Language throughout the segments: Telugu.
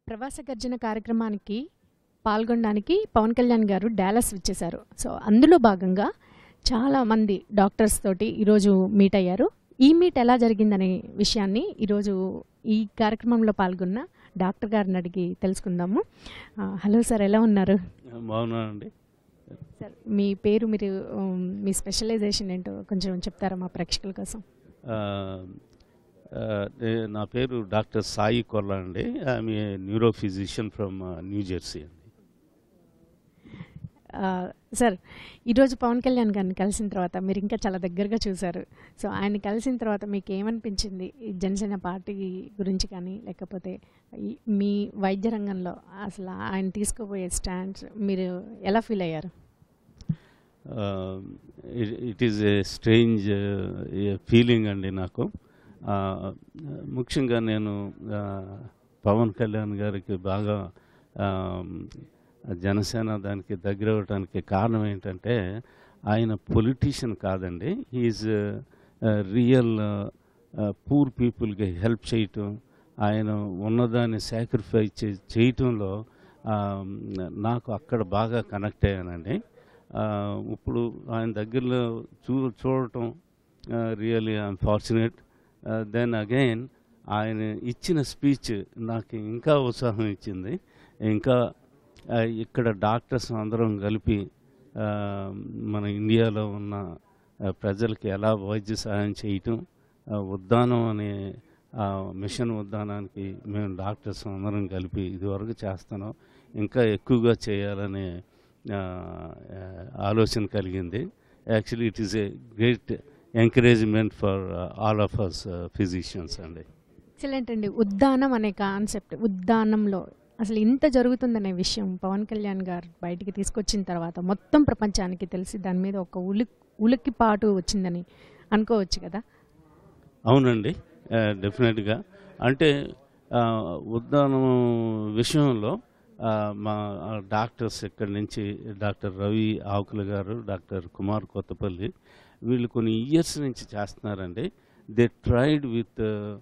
ప్రవాస గర్జన కార్యక్రమానికి పాల్గొనడానికి పవన్ కళ్యాణ్ గారు డాలస్ వచ్చేశారు సో అందులో భాగంగా చాలా మంది డాక్టర్స్ తోటి ఈరోజు మీట్ అయ్యారు ఈ మీట్ ఎలా జరిగిందనే విషయాన్ని ఈరోజు ఈ కార్యక్రమంలో పాల్గొన్న డాక్టర్ గారిని అడిగి తెలుసుకుందాము ఆ, హలో సార్ ఎలా ఉన్నారు బాగున్నానండి సార్ మీ పేరు మీరు ఉమ్, మీ స్పెషలైజేషన్ ఏంటో కొంచెం చెప్తారా మా ప్రేక్షకుల కోసం ఆ, ఆ, నే- నా పేరు డాక్టర్ సాయి కొర్లా అండి I'm a neuro physician from New Jersey అండి ఆ, సార్ ఈరోజు పవన్ కళ్యాణ్ గారిని కలిసిన తర్వాత మీరు ఇంకా చాలా దగ్గరగా చూశారు సో ఆయన కలిసిన తర్వాత మీకు ఏమనిపించింది ఈ జనసేన పార్టీ గురించి కానీ లేకపోతే ఈ- మీ వైద్య రంగంలో అసలు ఆయన తీసుకోబోయే స్టాండ్స్ మీరు ఎలా ఫీల్ అయ్యారు it is a strange feeling అండి నాకు ఆ, ముఖ్యంగా నేను ఆ, పవన్ కళ్యాణ్ గారికి బాగా ఆ, జనసేన దానికి దగ్గర అవ్వడానికి కారణం ఏంటంటే ఆయన పొలిటీషియన్ కాదండి ఈజ్ రియల్ పూర్ పీపుల్కి హెల్ప్ చేయటం ఆయన ఉన్నదాన్ని సాక్రిఫైస్ చే చేయటంలో ఆ, నాకు అక్కడ బాగా కనెక్ట్ అయ్యానండి ఆ, ఇప్పుడు ఆయన దగ్గరలో చూ చూడటం really I'm fortunate then again ఆయన ఇచ్చిన స్పీచ్ నాకు ఇంకా ఉత్సాహం ఇచ్చింది ఇంకా ఆ, ఇక్కడ డాక్టర్స్ అందరం కలిపి ఆ, మన ఇండియాలో ఉన్న ఆ, ప్రజలకి ఎలా వైద్య సహాయం చేయటం ఆ, ఉద్దానం అనే ఆ, మిషన్ ఉద్దానానికి మేము డాక్టర్స్ అందరం కలిపి ఇదివరకు చేస్తున్నాం ఇంకా ఎక్కువగా చేయాలనే ఆ, ఆ, ఆలోచన కలిగింది actually it is a great encouragement for all of us physicians అండి ఎక్సలెంట్ అండి ఉద్దానం అనే కాన్సెప్ట్ ఉద్దానంలో అసలు ఇంత జరుగుతుందనే విషయం పవన్ కళ్యాణ్ గారు బయటికి తీసుకొచ్చిన తర్వాత మొత్తం ప్రపంచానికి తెలిసి దాని మీద ఒక ఉలి ఉలిక్కిపాటు వచ్చిందని అనుకోవచ్చు కదా అవునండి డెఫినెట్గా అంటే ఆ, ఉద్దానం విషయంలో ఆ, మా డాక్టర్స్ ఇక్కడి నుంచి డాక్టర్ రవి ఆకుల గారు డాక్టర్ కుమార్ కొత్తపల్లి వీళ్ళు కొన్ని ఇయర్స్ నుంచి చేస్తున్నారండి దే ట్రైడ్ విత్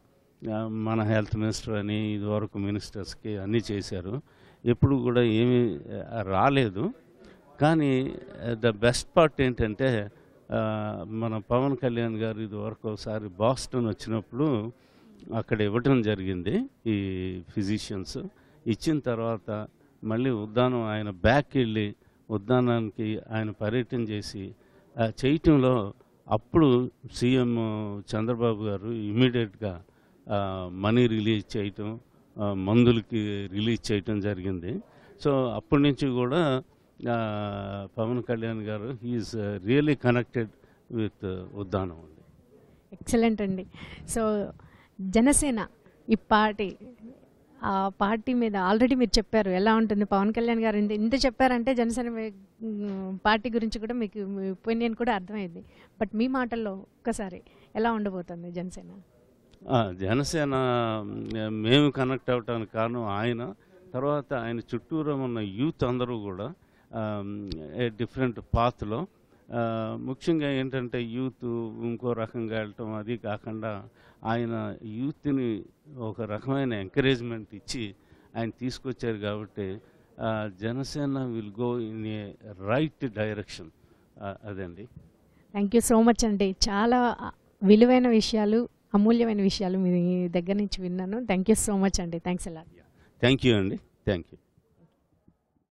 మన హెల్త్ మినిస్టర్ అని ఇదివరకు మినిస్టర్స్కి అన్నీ చేశారు ఎప్పుడు కూడా ఏమీ ఆ, రాలేదు కానీ ద బెస్ట్ పార్ట్ ఏంటంటే ఆ, మన పవన్ కళ్యాణ్ గారు ఇది వరకు ఒకసారి బాస్టన్ వచ్చినప్పుడు అక్కడ ఇవ్వటం జరిగింది ఈ ఫిజిషియన్స్ ఇచ్చిన తర్వాత మళ్ళీ ఉద్దానం ఆయన బ్యాక్ వెళ్ళి ఉద్దానానికి ఆయన పర్యటన చేసి ఆ, చేయటంలో అప్పుడు సీఎం చంద్రబాబు గారు ఇమీడియట్గా మనీ రిలీజ్ చేయటం ఆ, మందులకి రిలీజ్ చేయటం జరిగింది సో అప్పటి నుంచి కూడా ఆ, Pawan Kalyan garu he is really connected with Uddanam అండి ఎక్సలెంట్ అండి సో జనసేన ఈ పార్టీ ఆ పార్టీ మీద ఆల్రెడీ మీరు చెప్పారు ఎలా ఉంటుంది పవన్ కళ్యాణ్ గారు ఇంత ఇంత చెప్పారంటే జనసేన మీ- మ్, పార్టీ గురించి కూడా మీకు మీ ఒపీనియన్ కూడా అర్థమైంది బట్ మీ మాటల్లో ఒక్కసారి ఎలా ఉండబోతుంది జనసేన ఆ, జనసేన మ్, మేము కనెక్ట్ అవ్వటానికి కారణం ఆయన తర్వాత ఆయన చుట్టూరా ఉన్న యూత్ అందరూ కూడా డిఫరెంట్ పాత్లో ముఖ్యంగా ఏంటంటే యూత్ ఇంకో రకంగా వెళ్ళటం అది కాకుండా ఆయన యూత్ని ఒక రకమైన ఎంకరేజ్మెంట్ ఇచ్చి ఆయన తీసుకొచ్చారు కాబట్టి ఆ, Janasena will go in a right direction అదండి థ్యాంక్ యూ సో మచ్ అండి చాలా విలువైన విషయాలు అమూల్యమైన విషయాలు మీ దగ్గర నుంచి విన్నాను థ్యాంక్ యూ సో మచ్ అండి థ్యాంక్స్ ఎలా థ్యాంక్ యూ అండి థ్యాంక్ యూ